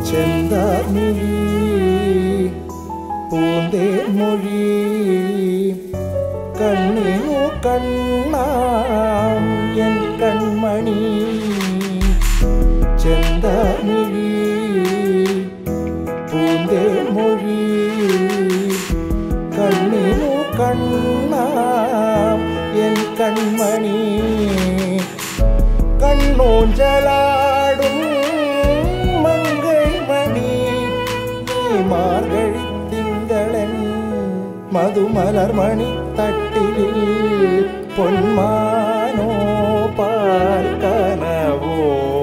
செந்தார்மிழி பூந்தேன் மொழி கண்ணினு கண்ணாம் என் கண்மணி செந்தார்மிழி பூந்தேன் மொழி கண்ணினு கண்ணாம் என் கண்மணி கண்ணோஞ்சலாடும் மங்கை மணி நீ மார்கழி திங்களன் மதுமலர் மணி தட்டிலில் பொன்மானோ பால் கனவோ